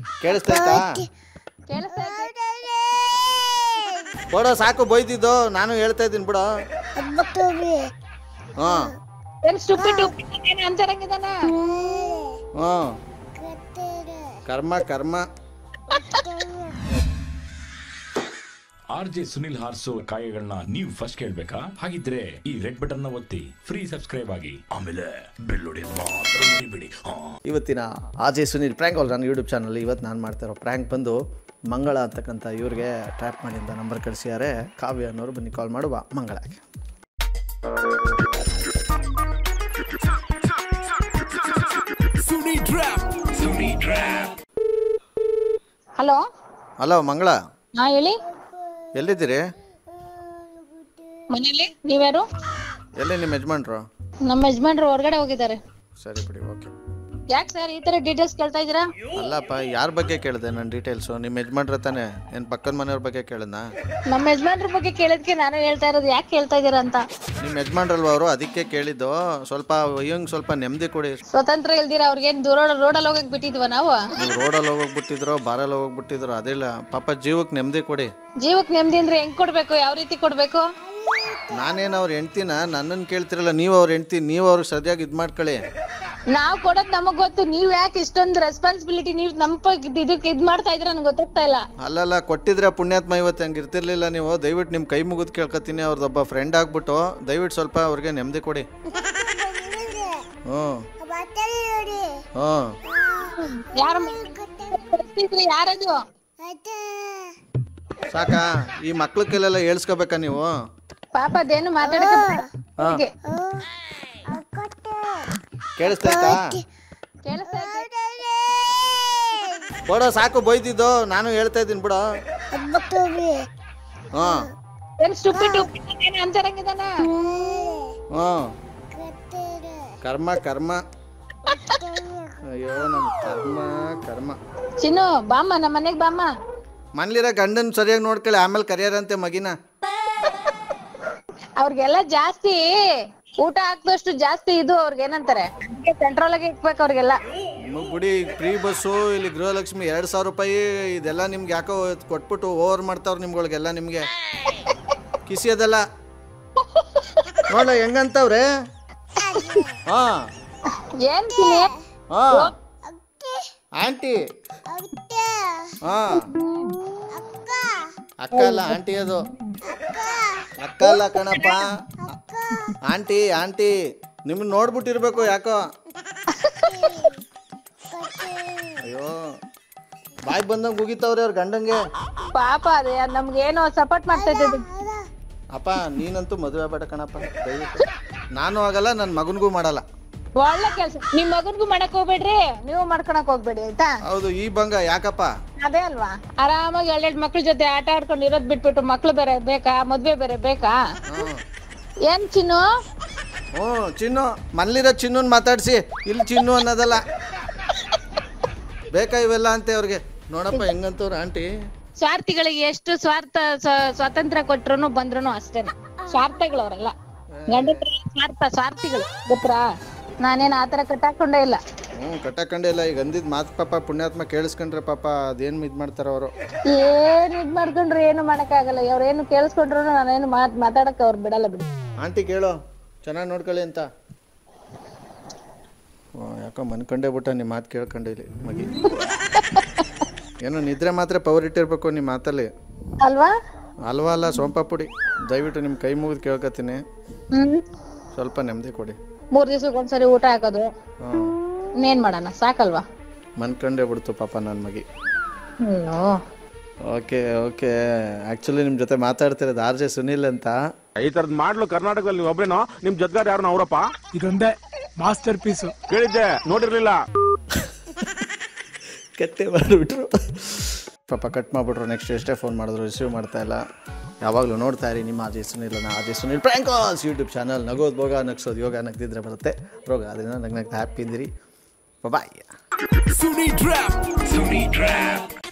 ಕೇಳಿಸ್ತೈತಾ ಕೇಳಿಸ್ತಾ ಕೊಡೋ ಸಾಕು ಬೈದಿದ್ದು ನಾನು ಹೇಳ್ತಾ ಇದ್ದೀನಿ ಬಿಡೋ ಹಾಂ ಏನ್ ಸ್ಟುಪಿಡ್ ಏನ್ ಅಂತಾರಂಗಿದಾನ ಹಾಂ ಕರ್ಮ ಕರ್ಮ ಆರ್ ಜೆ ಸುನಿಲ್ ಹಾರ್ಸೋ ಕಾಯಗಳನ್ನ ನೀವು ಫಸ್ಟ್ ಕೇಳ್ಬೇಕಾ ಹಾಗಿದ್ರೆ ಈ ರೆಡ್ ಬಟನ್ ನ ಒತ್ತಿ ಫ್ರೀ ಸಬ್ಸ್ಕ್ರೈಬ್ ಆಗಿ ಆಮೇಲೆ ಬೆಲ್ ಹೊಡೆಯೋದು ಮಾತ್ರ ಮರಿಬೇಡಿ ಹಾ ಇವತ್ತಿನ ಆಜೆ ಸುನೀಲ್ ಪ್ರ್ಯಾಂಕ್ ಅವ್ರು ನನ್ನ ಯೂಟ್ಯೂಬ್ ಚಾನಲ್ ಇವತ್ತು ನಾನು ಮಾಡ್ತಾ ಇರೋ ಪ್ರ್ಯಾಂಕ್ ಬಂದು ಮಂಗಳ ಅಂತಕ್ಕಂಥ ಇವ್ರಿಗೆ ಟ್ರ್ಯಾಪ್ ಮಾಡಿಂದ ನಂಬರ್ ಕಳಿಸಿದ್ದಾರೆ ಕಾವ್ಯ ಅನ್ನೋರು ಬನ್ನಿ ಕಾಲ್ ಮಾಡುವ ಮಂಗಳಕ್ಕೆ ಹಲೋ ಹಲೋ ಮಂಗಳ ಹಾ ಹೇಳಿ ಎಲ್ಲಿದ್ದೀರಿ ಮನೇಲಿ ನೀವ್ಯಾರು ಎಲ್ಲಿ ನಿಮ್ಮ ಯಜಮಾನ್ರು ನಮ್ಮ ಯಜಮಾನ್ರು ಹೊರಗಡೆ ಹೋಗಿದ್ದಾರೆ ಸರಿ ಬಿಡಿ ಓಕೆ ಯಾಕೆ ಸರ್ ಈ ತರ ಡೀಟೇಲ್ಸ್ ಕೇಳ್ತಾ ಇದೀರಾ ಅಲ್ಲಪ್ಪ ಯಾರ ಬಗ್ಗೆ ಕೇಳಿದೆ ನನ್ನ ಡೀಟೇಲ್ಸು ನಿಮ್ಮ ಯಜಮಾನ್ರ ತಾನೆ ಏನು ಪಕ್ಕದ ಮನೆಯವ್ರ ಬಗ್ಗೆ ಕೇಳಿದ್ನಾ ನಮ್ಮ ಯಜಮಾನ್ರ ಬಗ್ಗೆ ಕೇಳಿದ್ಕೆ ನಾನು ಹೇಳ್ತಾ ಇರೋದು ಯಾಕೆ ಕೇಳ್ತಾ ಇದೀರಾ ಅಂತ ನಿಮ್ಮ ಯಜಮಾನ್ರಲ್ವ ಅವರು ಅದಕ್ಕೆ ಕೇಳಿದ್ದು ಸ್ವಲ್ಪ ಒಯ್ಯಂಗೆ ಸ್ವಲ್ಪ ನೆಮ್ಮದಿ ಕೊಡಿ ಸ್ವತಂತ್ರ ಇಲ್ದಿರ ಅವ್ರಿಗೇನ್ ದೂರ ರೋಡಲ್ಲಿ ಹೋಗಕ್ ಬಿಟ್ಟಿದ್ವ ನಾವು ನೀವು ರೋಡಲ್ಲಿ ಹೋಗೋಗ್ಬಿಟ್ಟಿದ್ರೋ ಬಾರಲ್ಲಿ ಹೋಗೋಗ್ಬಿಟ್ಟಿದ್ರೋ ಅದಿಲ್ಲ ಪಾಪ ಜೀವಕ್ಕೆ ನೆಮ್ಮದಿ ಕೊಡಿ ಜೀವಕ್ ನೆಮ್ಮದಿ ಅಂದ್ರೆ ಹೆಂಗ್ ಕೊಡ್ಬೇಕು ಯಾವ ರೀತಿ ಕೊಡ್ಬೇಕು ನಾನೇನು ಅವ್ರ ಹೆಂಡ್ತಿನ ನನ್ನನ್ನು ಕೇಳ್ತಿರಲ್ಲ ನೀವು ಅವ್ರ ಹೆಂಡ್ತಿ ನೀವು ಅವ್ರಿಗೆ ಸರಿಯಾಗಿ ಇದು ಮಾಡ್ಕೊಳ್ಳಿ ನಾವ್ ಕೊಡೋದ್ ನಮಗ್ ಗೊತ್ತು ನೀವ್ ಯಾಕೆ ಇಷ್ಟೊಂದು ರೆಸ್ಪಾನ್ಸಿಬಿಲಿಟಿ ನೀವ್ ನಮ್ ಪ- ಇದಕ್ಕೆ ಇದ್ ಮಾಡ್ತಾ ಇದ್ರ ನನ್ಗೆ ಗೊತ್ತಾಗ್ತಾ ಇಲ್ಲ ಅಲ್ಲಲ್ಲ ಕೊಟ್ಟಿದ್ರೆ ಪುಣ್ಯಾತ್ಮ ಇವತ್ತು ಹಂಗೆ ಇರ್ತಿರ್ಲಿಲ್ಲ ನೀವು ದಯವಿಟ್ಟು ನಿಮ್ಮ ಕೈ ಮುಗಿದು ಕೇಳ್ಕೊತೀನಿ ಅವ್ರದ್ದೊಬ್ಬ ಫ್ರೆಂಡ್ ಆಗ್ಬಿಟ್ಟು ದಯವಿಟ್ಟು ಸ್ವಲ್ಪ ಅವ್ರಿಗೆ ನೆಮ್ಮದಿ ಕೊಡಿ ಹ್ಞೂ ಹ್ಞೂ ಯಾರ ಯಾರದು ಸಾಕಾ ಈ ಮಕ್ಳ ಕೈಲೆಲ್ಲ ಹೇಳ್ಸ್ಕೊಬೇಕಾ ನೀವು ಪಾಪ ಅದೇನು ಮಾತಾಡಕ್ಕೆ ಅವ್ರಿಗೆ. ಕೇಳಿಸ್ತೈತಾ ಕೇಳಿಸ್ತಾ ಐತೆ? ಬಿಡೋ ಸಾಕು ಬೈದಿದ್ದು ನಾನು ಹೇಳ್ತಾ ಇದ್ದೀನಿ ಬಿಡೋ ಹಾಂ ಏನ್ ಸ್ಟುಪಿಡ್ ಏನ್ ಅಂತಾರಂಗಿದಾನ ಹ್ಞೂ ಕರ್ಮ ಕರ್ಮ ಅಯ್ಯೋ ನಮ್ಮ ಕರ್ಮ ಕರ್ಮ ಚಿನ್ನು ಬಾಮ್ಮ ನಮ್ಮ ಮನೆಗ್ ಬಾಮ್ಮ ಮನ್ಲಿರೋ ಗಂಡನ್ ಸರಿಯಾಗಿ ನೋಡ್ಕೊಳ್ಳಿ ಆಮೇಲೆ ಕರಿಯಾರಂತೆ ಮಗಿನ ಅವ್ರಿಗೆಲ್ಲ ಜಾಸ್ತಿ ಊಟ ಹಾಕ್ದಷ್ಟು ಜಾಸ್ತಿ ಇದು ಅವ್ರಿಗೆ ಏನಂತಾರೆ ಕಂಟ್ರೋಲ್ ಆಗಿ ಇಕ್ಬೇಕು ಅವ್ರಿಗೆಲ್ಲ ನಿಮಗೆ ಬಿಡಿ ಫ್ರೀ ಬಸ್ಸು ಇಲ್ಲಿ ಗೃಹಲಕ್ಷ್ಮಿ ಎರಡು ಸಾವಿರ ರೂಪಾಯಿ ಇದೆಲ್ಲ ನಿಮ್ಗೆ ಯಾಕೋ ಕೊಟ್ಬಿಟ್ಟು ಓವರ್ ಮಾಡ್ತಾವ್ರು ನಿಮ್ಗಳಿಗೆಲ್ಲ ನಿಮಗೆ ಕಿಸಿಯೋದಲ್ಲ ನೋಡ ಹೆಂಗಂತವ್ರೆ ಹಾಂ ಏನ್ ಚಿನ್ನಿ ಹಾಂ ಆಂಟಿ ಹಾಂ ಅಕ್ಕ ಅಲ್ಲ ಆಂಟಿ ಅದು ಅಕ್ಕ ಅಲ್ಲ ಕಣಪ್ಪ ಆಂಟಿ ಆಂಟಿ ನಿಮ್ಮನ್ನ ನೋಡ್ಬಿಟ್ಟಿರ್ಬೇಕು ಯಾಕೋ ಅಯ್ಯೋ ಬಾಯ್ ಬಂದಂಗೆ ಮುಗಿತವ್ರೆ ಅವ್ರ ಗಂಡಂಗೆ ಪಾಪ ಅದೇ ಅದ್ ನಮ್ಗೆ ಏನೋ ಸಪೋರ್ಟ್ ಮಾಡ್ತಾ ಇದ್ದಿದ್ದು ಅಪ್ಪ ನೀನಂತೂ ಮದುವೆ ಬೇಡ ಕಣಪ್ಪ ದಯವಿಟ್ಟು ನಾನು ಆಗಲ್ಲ ನನ್ನ ಮಗನಿಗೂ ಮಾಡಲ್ಲ ಒಳ್ಳೆ ಕೆಲ್ಸ ನಿಮ್ ಮಗನ್ಗೂ ಮಾಡಕ್ ಹೋಗ್ಬೇಡ್ರಿ ನೀವು ಮಾಡ್ಕೊಳಕ್ ಹೋಗ್ಬೇಡಿ ಆಯ್ತಾ ಹೌದು ಈ ಭಂಗ ಯಾಕಪ್ಪ ಅದೇ ಅಲ್ವಾ ಆರಾಮಾಗಿ ಎರಡೆರಡು ಮಕ್ಳ ಜೊತೆ ಆಟ ಆಡ್ಕೊಂಡು ಇರೋದ್ ಬಿಟ್ಬಿಟ್ಟು ಮಕ್ಳು ಬೇರೆ ಬೇಕಾ ಮದ್ವೆ ಬೇರೆ ಬೇಕಾ ಹ್ಞೂ ಏನ್ ಚಿನ್ನು ಹ್ಞೂ ಚಿನ್ನು ಮನ್ಲಿರೋ ಚಿನ್ನನ್ ಮಾತಾಡ್ಸಿ ಇಲ್ಲಿ ಚಿನ್ನು ಅನ್ನೋದಲ್ಲ ಬೇಕಾ ಇವೆಲ್ಲ ಅಂತೆ ಅವ್ರಿಗೆ ನೋಡಪ್ಪ ಹೆಂಗಂತವ್ರು ಆಂಟಿ ಸ್ವಾರ್ಥಿಗಳಿಗೆ ಎಷ್ಟು ಸ್ವಾರ್ಥ ಸ್ವ- ಸ್ವಾತಂತ್ರ್ಯ ಕೊಟ್ರು ಬಂದ್ರು ಅಷ್ಟೇನೆ ಸ್ವಾರ್ಥಗಳು ಅವರೆಲ್ಲ ಗಂಡನ ಸ್ವಾರ್ಥ ಸ್ವಾರ್ಥಿಗಳು ಗೊತ್ತಾ ನಾನೇನ್ ಆತರ ಕಟ್ಟಾಕೊಂಡೇ ಇಲ್ಲ ಹ್ಞೂ ಕಟ್ಟಕೊಂಡೇ ಇಲ್ಲ ಈಗ ಅಂದಿದ್ದು ಮಾತು ಪಾಪ ಪುಣ್ಯಾತ್ಮ ಕೇಳಿಸ್ಕೊಂಡ್ರೆ ಪಾಪ ಅದೇನು ಇದು ಮಾಡ್ತಾರ ಅವರು ಏನ್ ಇದ್ ಮಾಡ್ಕೊಂಡ್ರು ಏನು ಮಾಡಕ್ಕಾಗಲ್ಲ ಅವ್ರೇನು ಕೇಳಿಸ್ಕೊಂಡ್ರು ನಾನೇನು ಮಾತ್ ಮಾತಾಡಕ್ ಅವ್ರು ಬಿಡಲ್ಲ ಬಿಡಿ ಆಂಟಿ ಕೇಳು ಚೆನ್ನಾಗಿ ನೋಡ್ಕೊಳ್ಳಿ ಅಂತ ಓ ಯಾಕೋ ಮನ್ಕೊಂಡೇ ಬಿಟ್ಟ ನಿಮ್ಮ ಮಾತು ಕೇಳ್ಕೊಂಡೆ ಇಲ್ಲಿ ಮಗಿ ಏನೋ ನಿದ್ರೆ ಮಾತ್ರ ಪವರ್ ಇಟ್ಟಿರ್ಬೇಕು ನಿಮ್ಮ ಮಾತಲ್ಲಿ ಅಲ್ವಾ ಅಲ್ವಾ ಅಲ್ಲ ಸೋಂಪ ಪುಡಿ ದಯವಿಟ್ಟು ನಿಮ್ಮ ಕೈ ಮುಗಿದು ಕೇಳ್ಕೊತೀನಿ ಹ್ಮ್ ಸ್ವಲ್ಪ ನೆಮ್ಮದಿ ಕೊಡಿ ಮೂರ್ ದಿವ್ಸಕ್ಕೆ ಒಂದ್ಸರಿ ಊಟ ಹಾಕೋದು ಹಾಂ ಇನ್ನೇನ್ ಮಾಡೋಣ ಸಾಕಲ್ವಾ ಮನ್ಕೊಂಡೇ ಬಿಡ್ತು ಪಾಪ ನನ್ನ ಮಗಿ ಅಯ್ಯೋ ಓಕೆ ಓಕೆ ಆ್ಯಕ್ಚುಲಿ ನಿಮ್ಮ ಜೊತೆ ಮಾತಾಡ್ತಿರೋದು ಆರ್ ಜೆ ಸುನಿಲ್ ಅಂತ ಈ ತರದ್ ಮಾಡ್ಲು ಕರ್ನಾಟಕದಲ್ಲಿ ನೀವು ಒಬ್ರೇನೋ ನಿಮ್ ಜೊತೆಗಾರ ಯಾರು ಅವರಪ್ಪ ಇದೊಂದೇ ಮಾಸ್ಟರ್ ಪೀಸು ಕೇಳಿದ್ದೆ ನೋಡಿರ್ಲಿಲ್ಲ ಕತ್ತೆ ಮಾಡಿಬಿಟ್ರು ಪಾಪ ಕಟ್ ಮಾಡಿಬಿಟ್ರು ನೆಕ್ಸ್ಟ್ ಎಷ್ಟೇ ಫೋನ್ ಮಾಡಿದ್ರು ರಿಸೀವ್ ಮಾಡ್ತಾ ಇಲ್ಲ ಯಾವಾಗಲೂ ನೋಡ್ತಾ ಇರಿ ನಿಮ್ಮ Ajay Sunil Ajay Sunil pranks YouTube channel ನಗೋದು ಭೋಗ ನಗ್ಸೋದು ಯೋಗ ನಗ್ದಿದ್ರೆ ಬರುತ್ತೆ ರೋಗ ಅದರಿಂದ ನಗ್ ನಗ್ತಾ ಹ್ಯಾಪಿ ಇಂದಿರಿ ಬಾಯ್ ಸುನಿ ಟ್ರ್ಯಾಪ್